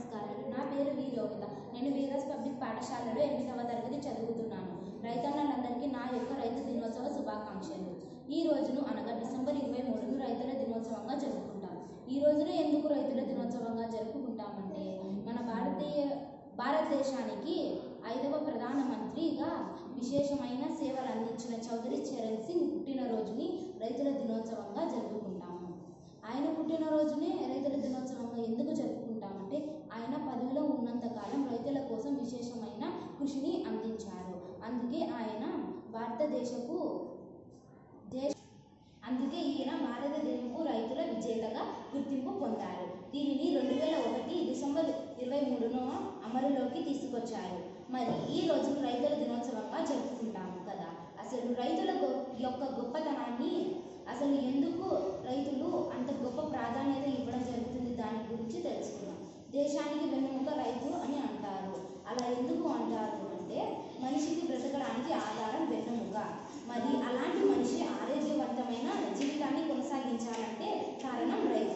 నమస్కారం నా పేరు వి లోహిత నేను వీరస్ పబ్లిక్ పాఠశాలలో ఎనిమిదవ తరగతి చదువుతున్నాను రైతన్నలందరికీ నా యొక్క రైతు దినోత్సవ శుభాకాంక్షలు ఈ రోజును అనగా డిసెంబర్ ఇరవై మూడును రైతుల దినోత్సవంగా జరుపుకుంటాం ఈ రోజును ఎందుకు రైతుల దినోత్సవంగా జరుపుకుంటామంటే మన భారతీయ భారతదేశానికి ఐదవ ప్రధానమంత్రిగా విశేషమైన సేవలు అందించిన చౌదరి చరణ్ సింగ్ పుట్టినరోజుని రైతుల దినోత్సవంగా జరుపుకుంటాము ఆయన పుట్టినరోజునే రైతుల దినోత్సవంగా ఎందుకు జరుపుకుంటామంటే ఆయన పదవిలో ఉన్నంతకాలం రైతుల కోసం విశేషమైన కృషిని అందించారు అందుకే ఆయన భారతదేశపు దేశ అందుకే ఈయన భారతదేశపు రైతుల విజేతగా గుర్తింపు పొందారు దీనిని రెండు వేల ఒకటి డిసెంబర్ ఇరవై మూడున అమలులోకి తీసుకొచ్చారు మరి ఈ రోజు రైతుల దినోత్సవంగా జరుపుకుంటాము కదా అసలు రైతుల గొ- యొక్క గొప్పతనాన్ని అసలు ఎందుకు రైతులు అంత గొప్ప ప్రాధాన్యత ఇవ్వడం జరుగుతుంది దాని గురించి తెలుసుకుందాం దేశానికి వెన్నెముక రైతు అని అంటారు అలా ఎందుకు అంటారు అంటే మనిషికి బ్రతకడానికి ఆధారం వెన్నెముక మరి అలాంటి మనిషి ఆరోగ్యవంతమైన జీవితాన్ని కొనసాగించాలంటే కారణం రైతు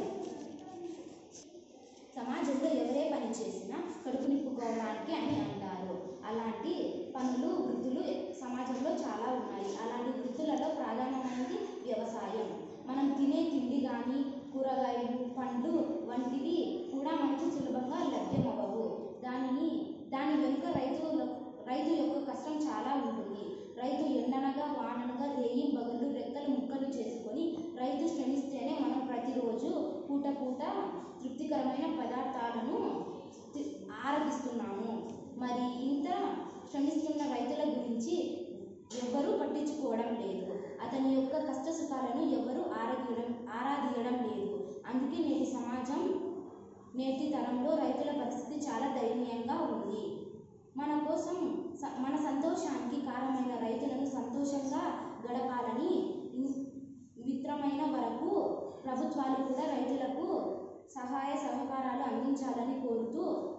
సమాజంలో ఎవరే పని చేసినా కడుపు నింపుకోవడానికి అని అంటారు అలాంటి పనులు వృత్తులు సమాజంలో చాలా ఉన్నాయి అలాంటి వృత్తులలో ప్రధానమైనది వ్యవసాయం మనం తినే తిండి కానీ కూరగాయలు పండ్లు వంటివి కూడా మనకు సులభంగా లభ్యమవ్వవు దానిని దాని వెనుక రైతు రైతు యొక్క కష్టం చాలా ఉంటుంది రైతు ఎండనగా వాననగా రేయి బగలు రెక్కలు ముక్కలు చేసుకొని రైతు శ్రమిస్తేనే మనం ప్రతిరోజు పూట పూట తృప్తికరమైన పదార్థాలను తి- ఆరగిస్తున్నాము మరి ఇంత శ్రమిస్తున్న రైతుల గురించి ఎవ్వరూ పట్టించుకోవడం లేదు అతని యొక్క కష్ట సుఖాలను ఎవరు ఆరగియడం ఆరాధియడం లేదు అందుకే నేటి సమాజం నేటి తరంలో రైతుల పరిస్థితి చాలా దయనీయంగా ఉంది మన కోసం స- మన సంతోషానికి కారణమైన రైతులను సంతోషంగా గడపాలని ఇన్- మిత్రమైన వరకు ప్రభుత్వాలు కూడా రైతులకు సహాయ సహకారాలు అందించాలని కోరుతూ